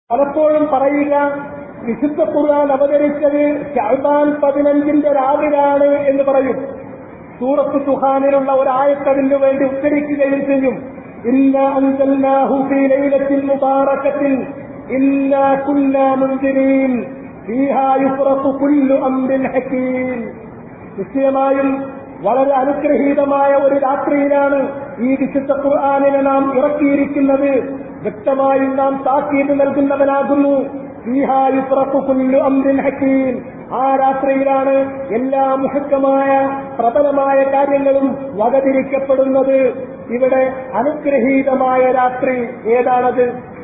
പലപ്പോഴും പറയുക വിശുദ്ധ ഖുർആൻ അവതരിച്ചത് ഷഹബാൻ പതിനഞ്ചിന്റെ രാവിലാണ് എന്ന് പറയും സൂറത്ത് സുഹാനിലുള്ള ഒരായത്തതിനു വേണ്ടി ഉച്ചരിക്കുകയും ചെയ്യും ഇന്ന അൻസൽനാഹു ഫീ ലൈലത്തിൽ മുബാറകത്തിൽ ഇന്ന കുന്നാ മുൻദിരീൻ ഫീഹാ യുഫ്റഖു കുല്ലു അംരിൻ ഹകീം നിശ്ചയമായും വളരെ അനുഗ്രഹീതമായ ഒരു രാത്രിയിലാണ് ഈ വിശുദ്ധ ഖുർആാനിനെ നാം ഇറക്കിയിരിക്കുന്നത് വ്യക്തമായും നാം താക്കീത് നൽകുന്നവനാകുന്നു ഫീഹാ യുഫ്റഖു കുല്ലു അംരിൻ ഹകീം ആ രാത്രിയിലാണ് എല്ലാ മുഹക്കമായ പ്രബലമായ കാര്യങ്ങളും വകതിരിക്കപ്പെടുന്നത് ഇവിടെ അനുഗ്രഹീതമായ രാത്രി ഏതാണത്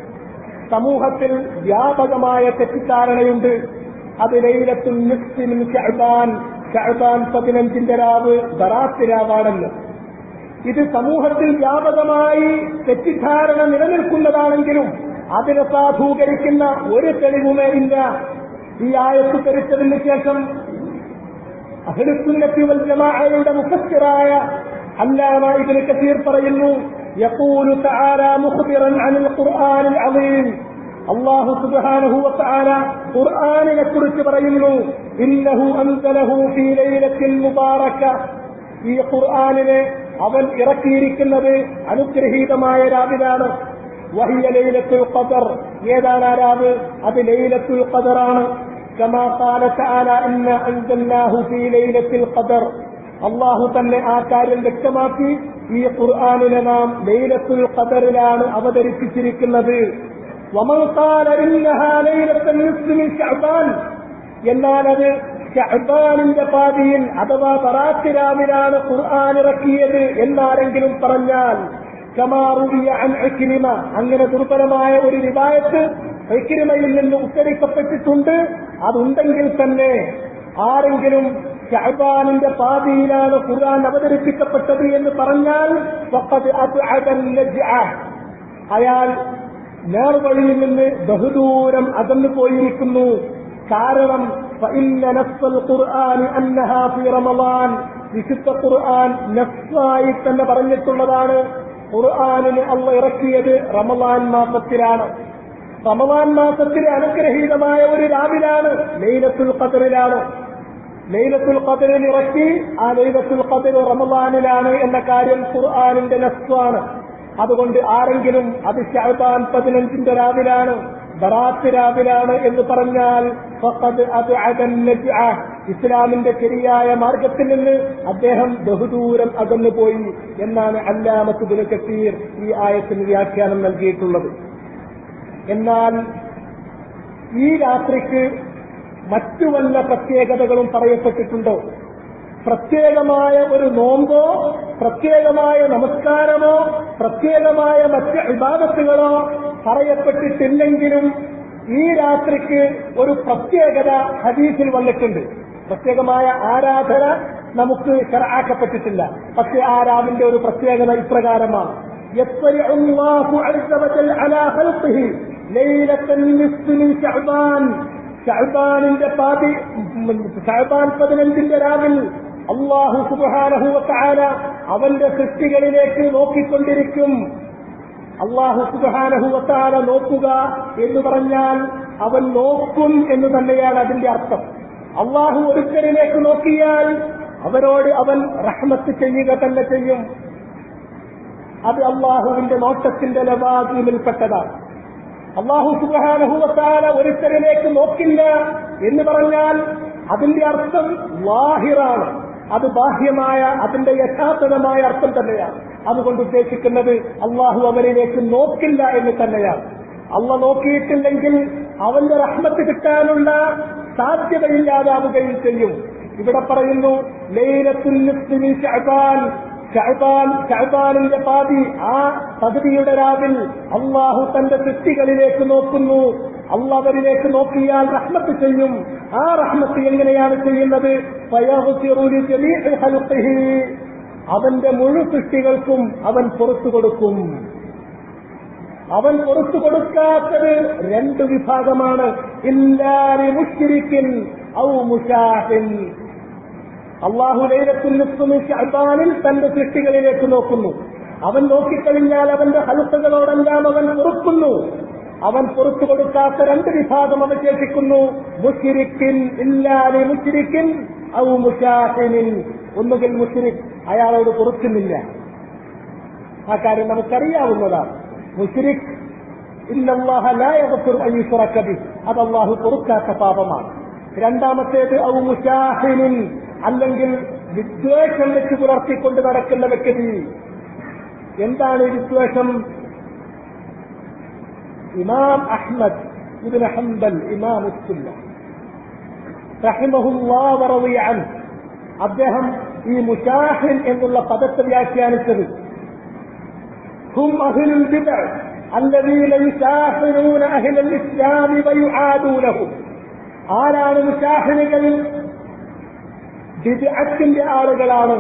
സമൂഹത്തിൽ വ്യാപകമായ തെറ്റിദ്ധാരണയുണ്ട് അത് ലൈലത്തുൽ നിസ്ഫിൻ ഷഅബാൻ ഷഅബാൻ പതിനഞ്ചിന്റെ രാവ് ബറാത്ത് രാവാണെന്ന് ഇത് സമൂഹത്തിൽ വ്യാപകമായി തെറ്റിദ്ധാരണ നിലനിൽക്കുന്നതാണെങ്കിലും അതിനെ സാധൂകരിക്കുന്ന ഒരു തെളിവുമേ ഇല്ല ഈ ആയത്ത് ധരിച്ചതിന് ശേഷം അഹ്ലുസുന്നത്തി വൽ ജമാഅയുടെ മുഫസ്സിറായ അല്ലാമ ഇബ്നു കസീർ പറയുന്നു يقول تعالى مخبرا عن القرآن العظيم الله سبحانه وتعالى قرآن കുറിച്ച് പറയുന്നു إنه أنزله في ليلة مباركة ഈ ഖുർആാനിനെ അവൻ ഇറക്കിയിരിക്കുന്നത് അനുഗ്രഹീതമായ രാവിലാണ് വഹിയ ലൈലത്തുൽ ഖദർ ഏതാണ് ആ രാവ് അത് ലൈലത്തുൽ ഖദറാണ് كما قال تعالى إنا أنزلناه في ليلة القدر അള്ളാഹു തന്നെ ആ കാര്യം വ്യക്തമാക്കി ഈ ഖുർആാനിനെ നാം ലൈലത്തുൽ ഖദറിലാണ് അവതരിപ്പിച്ചിരിക്കുന്നത് വമൻ ഖാല ഇന്നഹാ ലൈലത്തുൽ നിസ്ഫി മിൻ ശഅബാൻ എന്നാൽ അത് ഷഅബാനിന്റെ പാതിയിൽ അഥവാ തറാത്തിരാവിലാണ് ഖുർആൻ ഇറക്കിയത് എന്നാരെങ്കിലും പറഞ്ഞാൽ കമാറുവിയ അൻ ഇക്രിമ അങ്ങനെ ദുർബലമായ ഒരു റിവായത്ത് ഇക്രിമയിൽ നിന്ന് ഉദ്ധരിക്കപ്പെട്ടിട്ടുണ്ട് അതുണ്ടെങ്കിൽ തന്നെ ആരെങ്കിലും ഷഹബാനിന്റെ പാതിയിലാണ് ഖുർആൻ അവതരിപ്പിക്കപ്പെട്ടത് എന്ന് പറഞ്ഞാൽ വഖദ് അബ്അദ അൽ-നജ്അ. അയാൾ നേർവഴിയിൽ നിന്ന് ബഹുദൂരം അകന്നു പോയിരിക്കുന്നു കാരണം فإن نص القرآن أنها في رمضان വിശുദ്ധ ഖുർആൻ നഫ്സായി തന്നെ പറഞ്ഞിട്ടുള്ളതാണ് ഖുർആനിന് അള്ള ഇറക്കിയത് റമദാൻ മാസത്തിലാണ് റമദാൻ മാസത്തിലെ അനുഗ്രഹീതമായ ഒരു രാവിലാണ് ലൈലത്തുൽ ഖദറിലാണ് ലൈലത്തുൽ ഖദറിൽ ഇറക്കി ആ ലൈലത്തുൽ ഖദർ റമദാനിലാണ് എന്ന കാര്യം ഖുർആാനിന്റെ നസ്വാണ് അതുകൊണ്ട് ആരെങ്കിലും അത് ഷഹബാൻ പതിനഞ്ചിന്റെ രാവിലാണ് ബറാത്ത് രാവിലാണ് എന്ന് പറഞ്ഞാൽ ഫഖദ് അബ്അദ അൻ-നജ്അ. ഇസ്ലാമിന്റെ ശരിയായ മാർഗത്തിൽ നിന്ന് അദ്ദേഹം ബഹുദൂരം അകന്നു പോയി എന്നാണ് അല്ലാമത്ത് ബിൻ കസീർ ഈ ആയത്തിന് വ്യാഖ്യാനം നൽകിയിട്ടുള്ളത് എന്നാൽ ഈ രാത്രിക്ക് മറ്റു വല്ല പ്രത്യേകതകളും പറയപ്പെട്ടിട്ടുണ്ടോ പ്രത്യേകമായ ഒരു നോമ്പോ പ്രത്യേകമായ നമസ്കാരമോ പ്രത്യേകമായ മറ്റ് വിവാദത്തുകളോ പറയപ്പെട്ടിട്ടില്ലെങ്കിലും ഈ രാത്രിക്ക് ഒരു പ്രത്യേകത ഹദീസിൽ വന്നിട്ടുണ്ട് പ്രത്യേകമായ ആരാധന നമുക്ക് ശരാക്കപ്പെട്ടിട്ടില്ല പക്ഷെ ആ രാവിന്റെ ഒരു പ്രത്യേകത ഇപ്രകാരമാണ് يطلع الله عز وجل على خلقه ليلة النصف من شعبان ഷഹബാനിന്റെ പാതി ഷഹബാൻ പതിനഞ്ചിന്റെ രാവിൽ അള്ളാഹു സുബാനഹുവത്താല അവന്റെ സൃഷ്ടികളിലേക്ക് നോക്കിക്കൊണ്ടിരിക്കും അള്ളാഹു സുബാനഹുവത്താല നോക്കുക എന്ന് പറഞ്ഞാൽ അവൻ നോക്കും എന്ന് തന്നെയാണ് അതിന്റെ അർത്ഥം അള്ളാഹു ഒരുത്തരിലേക്ക് നോക്കിയാൽ അവരോട് അവൻ റഹ്മത്ത് ചെയ്യുക തന്നെ ചെയ്യും അത് അള്ളാഹുവിന്റെ നോട്ടത്തിന്റെ ലവാദീമിൽപ്പെട്ടതാണ് അള്ളാഹു സുബാനഹുവത്താല ഒരുത്തരിലേക്ക് നോക്കില്ല എന്ന് പറഞ്ഞാൽ അതിന്റെ അർത്ഥം വാഹിറാണ് അത് ബാഹ്യമായ അതിന്റെ യഥാർത്ഥമായ അർത്ഥം തന്നെയാണ് അതുകൊണ്ട് ഉദ്ദേശിക്കുന്നത് അള്ളാഹു അവരിലേക്ക് നോക്കില്ല എന്ന് തന്നെയാണ് അള്ള നോക്കിയിട്ടില്ലെങ്കിൽ അവന്റെ റഹ്മത്ത് കിട്ടാനുള്ള സാധ്യതയില്ലാതാവുകയും ചെയ്യും ഇവിടെ പറയുന്നു ലൈലത്തുൽ നിസ്ഫി ഷഅബാൻ ഷഹബാൻ ഷഹബാനിന്റെ പാതി ആ പകുതിയുടെ രാവിൽ അള്ളാഹു തന്റെ സൃഷ്ടികളിലേക്ക് നോക്കുന്നു അള്ളാഹരിലേക്ക് നോക്കിയാൽ റഹ്മത്ത് ചെയ്യും ആ റഹ്മത്ത് എങ്ങനെയാണ് ചെയ്യുന്നത് ഫയഗ്ഫിറു ലിജമീഇ ഖൽഖിഹി. അവന്റെ മുഴു സൃഷ്ടികൾക്കും അവൻ പുറത്തു കൊടുക്കും അവൻ പുറത്തു കൊടുക്കാത്തത് രണ്ട് വിഭാഗമാണ് ഇല്ലാരി മുഷ്രിക്കിൻ ഔ മുഷാഹിൻ അള്ളാഹു ലൈലത്തുൽ ഷഹബാനിൽ തന്റെ സൃഷ്ടികളിലേക്ക് നോക്കുന്നു അവൻ നോക്കിക്കഴിഞ്ഞാൽ അവന്റെ ഹലുസകളോടെല്ലാം അവൻ പൊറുക്കുന്നു അവൻ പുറത്തു കൊടുക്കാത്ത രണ്ട് വിഭാഗം അവശേഷിക്കുന്നു മുഷിരിക്കിൻ ഇല്ലാതെ മുഷിരിക്കിൻ ഔ മുഷാഹിനിൻ ഒന്നുകിൽ മുഷിരിക് അയാളോട് പൊറുക്കുന്നില്ല ആ കാര്യം നമുക്കറിയാവുന്നതാണ് മുഷിരിക് ഇല്ലല്ലാഹ ലാ യഗ്ഫിറു അൻ യുശ്റക ബിഹി അത് അല്ലാഹു പൊറുക്കാത്ത പാപമാണ് രണ്ടാമത്തേത് ഔ മുഷാഹിനിൻ അല്ലെങ്കിൽ വിദ്വേഷം വെച്ച് പുലർത്തിക്കൊണ്ട് നടക്കുന്ന വ്യക്തി എന്താണ് ഈ വിദ്വേഷം ഇമാം അഹ്മദ് ഇബ്നു ഹംബൽ ഇമാം ഉസ്സുന്ന റഹിമഹുല്ലാഹ് വറളിയ അൻഹു അദ്ദേഹം ഈ മുഷാഹിൻ എന്നുള്ള പദത്തെ വ്യാഖ്യാനിച്ചത് هم أهل البدع الذين يشاحنون أهل الإسلام ويعادونهم ആരാണ് മുഷാഹിനുകൾ ബിദ്അത്തിന്റെ ആളുകളാണ്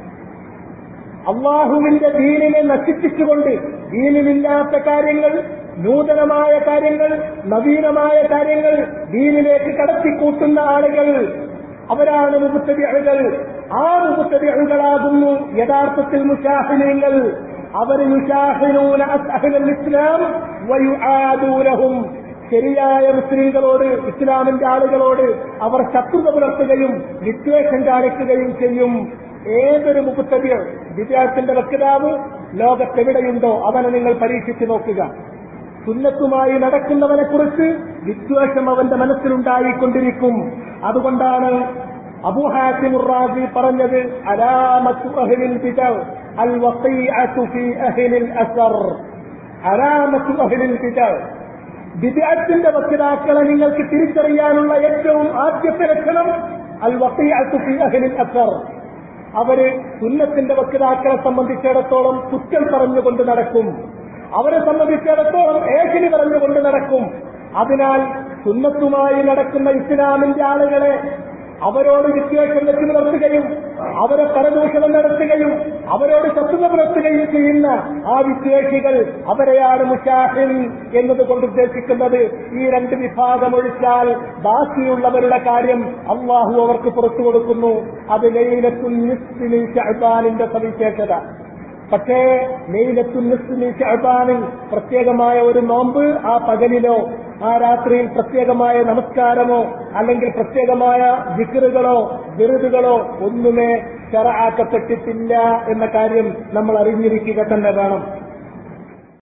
അള്ളാഹുവിന്റെ ദീനിനെ നശിപ്പിച്ചുകൊണ്ട് ദീനിലില്ലാത്ത കാര്യങ്ങൾ നൂതനമായ കാര്യങ്ങൾ നവീനമായ കാര്യങ്ങൾ ദീനിലേക്ക് കടത്തിക്കൂട്ടുന്ന ആളുകൾ അവരാണ് മുബത്തതികൾ ആ മുബത്തതികളാകുന്നു യഥാർത്ഥത്തിൽ മുഷാഹിനീങ്ങൾ അവർ യുഷാഹിനൂന അഹ്ലൽ ഇസ്ലാം വയുആദൂനഹും ശരിയായ മുസ്ലിങ്ങളോട് ഇസ്ലാമിന്റെ ആളുകളോട് അവർ ശത്രുത പുലർത്തുകയും വിദ്വേഷം കാണിക്കുകയും ചെയ്യും ഏതൊരു മുപ്പത്തതിയ വിദ്യാർത്ഥിന്റെ വക്താവ് ലോകത്തെവിടെയുണ്ടോ അവനെ നിങ്ങൾ പരീക്ഷിച്ചു നോക്കുക സുന്നത്തുമായി നടക്കുന്നവനെ കുറിച്ച് വിദ്വേഷം അവന്റെ മനസ്സിലുണ്ടായിക്കൊണ്ടിരിക്കും അതുകൊണ്ടാണ് അബുഹാസിമുറാജി പറഞ്ഞത് അലാമത്തു അഹ്ലിൽ ബിദഅ അൽ വഖീഅതു ഫീ അഹ്ലിൽ അസർ അലാമത്തു അഹ്ലിൽ ബിദഅ ബിദ്അത്തിന്റെ വക്താക്കളെ നിങ്ങൾക്ക് തിരിച്ചറിയാനുള്ള ഏറ്റവും ആദ്യത്തെ ലക്ഷണം അൽ വഖീഅതു ഫീ അഹ്ലിൽ അസർ അവര് സുന്നത്തിന്റെ വക്താക്കളെ സംബന്ധിച്ചിടത്തോളം കുറ്റം പറഞ്ഞുകൊണ്ട് നടക്കും അവരെ സംബന്ധിച്ചിടത്തോളം ഏകനി പറഞ്ഞുകൊണ്ട് നടക്കും അതിനാൽ സുന്നത്തുമായി നടക്കുന്ന ഇസ്ലാമിന്റെ ആളുകളെ അവരോട് വിദ്വേഷം വെച്ച് പുലർത്തുകയും അവരെ പരദൂഷണം നടത്തുകയും അവരോട് ശത്രുത പുലർത്തുകയും ചെയ്യുന്ന ആ വിദ്വേഷികൾ അവരെയാണ് മുഷാഹിൻ എന്നതുകൊണ്ട് ഉദ്ദേശിക്കുന്നത് ഈ രണ്ട് വിഭാഗം ഒഴിച്ചാൽ ബാക്കിയുള്ളവരുടെ കാര്യം അള്ളാഹു അവർക്ക് പുറത്തു കൊടുക്കുന്നു അത് ലൈലത്തുൽ നിസ്ഫിൽ ഷഅബാനിന്റെ സവിശേഷത പക്ഷേ ഷഅബാനിൽ പ്രത്യേകമായ ഒരു നോമ്പ് ആ പകലിലോ ആ രാത്രിയിൽ പ്രത്യേകമായ നമസ്കാരമോ അല്ലെങ്കിൽ പ്രത്യേകമായ ജിക്കറുകളോ ബിരുദുകളോ ഒന്നുമേ ചെറ ആക്കപ്പെട്ടിട്ടില്ല എന്ന കാര്യം നമ്മൾ അറിഞ്ഞിരിക്കുക തന്നെ വേണം